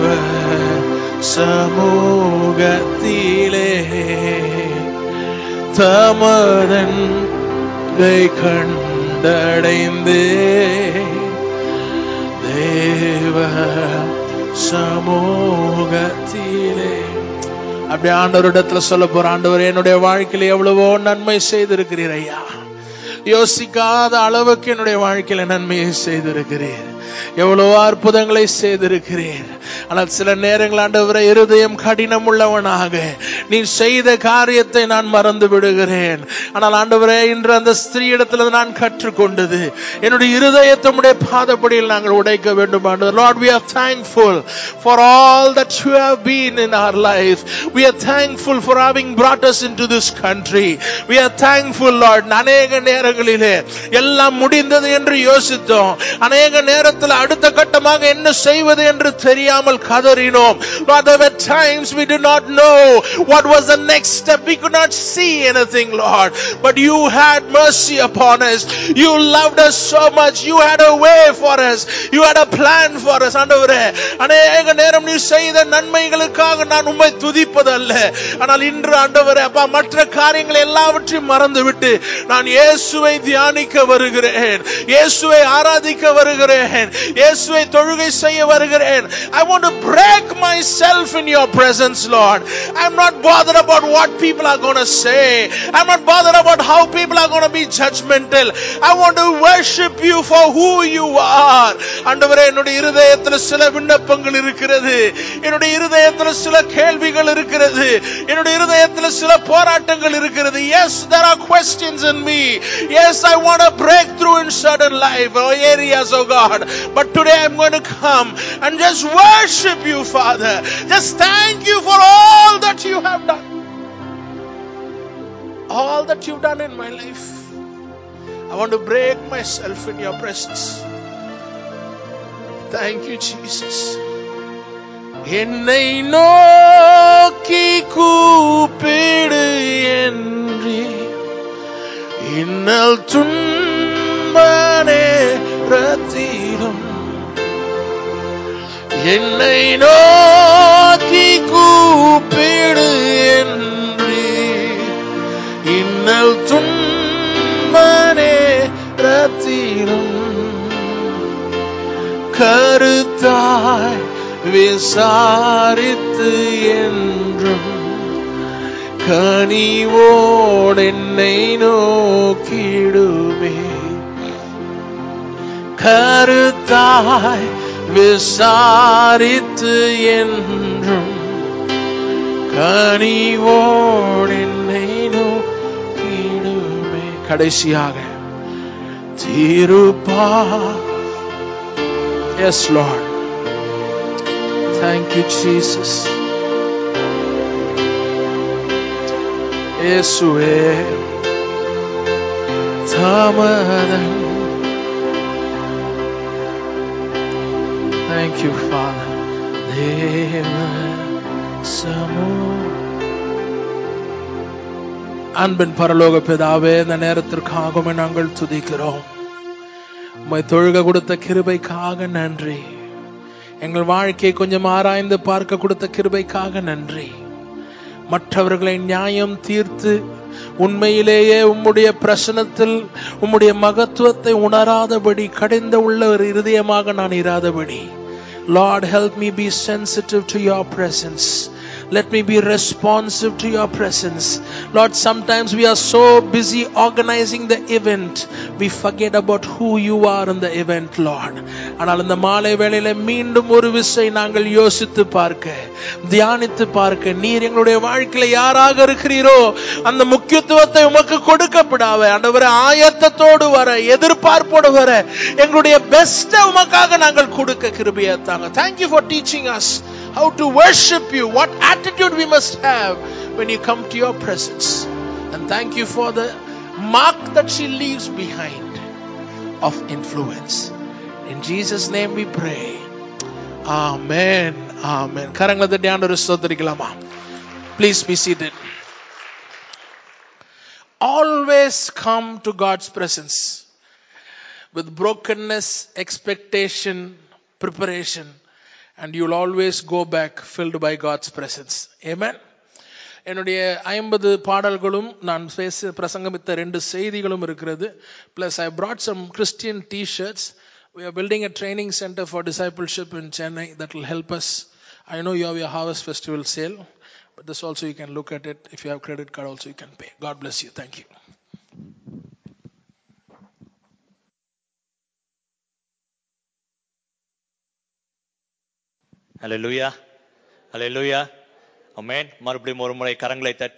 சமூகத்திலே தமதன்பை கண்டடைந்து தேவ சமூகத்திலே அப்படி ஆண்டவரிடத்துல சொல்ல போற ஆண்டவர் என்னுடைய வாழ்க்கையில எவ்வளவோ நன்மை செய்திருக்கிறீர் ஐயா யோசிக்காத அளவுக்கு என்னுடைய வாழ்க்கையில நன்மையை செய்திருக்கிறீர் எவ்வளவோ அற்புதங்களை செய்திருக்கிறீர் ஆனால் சில நேரங்கள் ஆண்டவரை இருதயம் கடினம் உள்ளவனாக நீ செய்த காரியத்தை நான் மறந்து விடுகிறேன் ஆனால் ஆண்டவரே இன்று அந்த ஸ்திரீ இடத்துல நான் கற்றுக்கொண்டது என்னுடைய இருதயத்தை உடைய பாதப்படியில் நாங்கள் உடைக்க வேண்டும் ஆண்டவர் Lord we are thankful for all that you have been in our life we are thankful for having brought us into this country we are thankful lord அநேக நேரங்களிலே எல்லாம் முடிந்தது என்று யோசித்தோம் அநேக நேரத்தில் அடுத்த கட்டமாக என்ன செய்வது என்று தெரியாமல் கதறினோம் Lord, there were times we did not know what was the next step. We could not see anything, Lord. But you had mercy upon us. You loved us so much. You had a way for us. You had a plan for us. ஆண்டவரே அநேக நேரம் நீ செய்த நன்மைகளுக்காக நான் உம்மை துதிப்பதல்ல ஆனால் இன்று ஆண்டவரே அப்பா மற்ற காரியங்கள் எல்லாவற்றையும் மறந்துவிட்டு நான் இயேசுவை தியானிக்க வருகிறேன் இயேசுவை ஆராதிக்க வருகிறேன் இயேசுவை தொழுகை செய்ய வருகிறேன் I want to break myself in your presence Lord I'm not bothered about what people are going to say I'm not bothered about how people are going to be judgmental I want to worship you for who you are ஆண்டவரே என்னுடைய இருதயத்தில் சில விண்ணப்பங்கள் இருக்கிறது என்னுடைய இருதயத்தில் சில கேள்விகள் இருக்கிறது என்னுடைய இருதயத்தில் சில போராட்டங்கள் இருக்கிறது yes there are questions in me yes I want to break through in certain life or areas oh God but today I'm going to come and just worship you Father just thank you for all that you have done all that you've done in my life I want to break myself in your presence thank you Jesus என்னை நோக்கி கூப்பிடு என்று இன்னல் துன்பனே ரத்திடும் என்னை நோக்கி கூப்பிடு என்று இன்னல் துன்பனே ரத்திடும் கருத்தாய் விசாரித்து என்றும் கனிவோடு என்னை நோக்கிடுமே கருத்தாய் விசாரித்து என்றும் கனிவோடு என்னை நோக்கிடுமே கடைசியாக திருப்பா எஸ் லார்ட் தேங்க்யூ ஜீசஸ் இயேசுவே தாமதம் Thank you, Father. தேவ சமூ அன்பின் பரலோக பிதாவே இந்த நேரத்திற்காகவே நாங்கள் துதிக்கிறோம் உம்மை தொழுக கொடுத்த கிருபைக்காக நன்றி எங்கள் வாழ்க்கையை கொஞ்சம் ஆராய்ந்து பார்க்க கொடுத்த கிருபைக்காக நன்றி மற்றவர்களை நியாயம் தீர்த்து உண்மையிலேயே உம்முடைய பிரசனத்தில் உம்முடைய மகத்துவத்தை உணராதபடி கடிந்த உள்ள ஒரு இருதயமாக நான் இராதபடி Lord, help me be sensitive to your presence. Let me be responsive to your presence. Lord, sometimes we are so busy organizing the event, we forget about who you are in the event, Lord. ஆனால் இந்த மாலை வேளையில மீண்டும் ஒரு விசை நாங்கள் யோசித்து பார்க்க தியானித்து பார்க்க நீர் எங்களுடைய வாழ்க்கையில யாராக இருக்கிறீரோ அந்த முக்கியத்துவத்தை உமக்கு கொடுக்கப்படாவ ஆண்டவரே ஆயத்தத்தோடு வர எதிர்பார்ப்போடு வர எங்களுடைய பெஸ்ட உமக்காக நாங்கள் கொடுக்க கிருபையை தாங்க thank you for teaching us how to worship you, what attitude we must have when you come to your presence. And thank you for the mark that she leaves behind of influence. In Jesus' name we pray. Amen. Amen. கரங்களை தட்டி ஆண்டவரை ஸ்தோத்திரிக்கலாமா Please be seated. Always come to God's presence with brokenness, expectation, preparation, and you'll always go back filled by God's presence. Amen. என்னுடைய ஐம்பது பாடல்களும் நான் பேச பிரசங்கமித்த ரெண்டு செய்திகளும் இருக்கிறது please I brought some Christian t-shirts. We are building a training center for discipleship in Chennai that will help us. I know you have your Harvest Festival sale, but this also you can look at it. If you have credit card also you can pay. God bless you. Thank you. ஹalleluya ஹalleluya amen மறுபடியும் ஒரு முறை கரங்களை தட்டி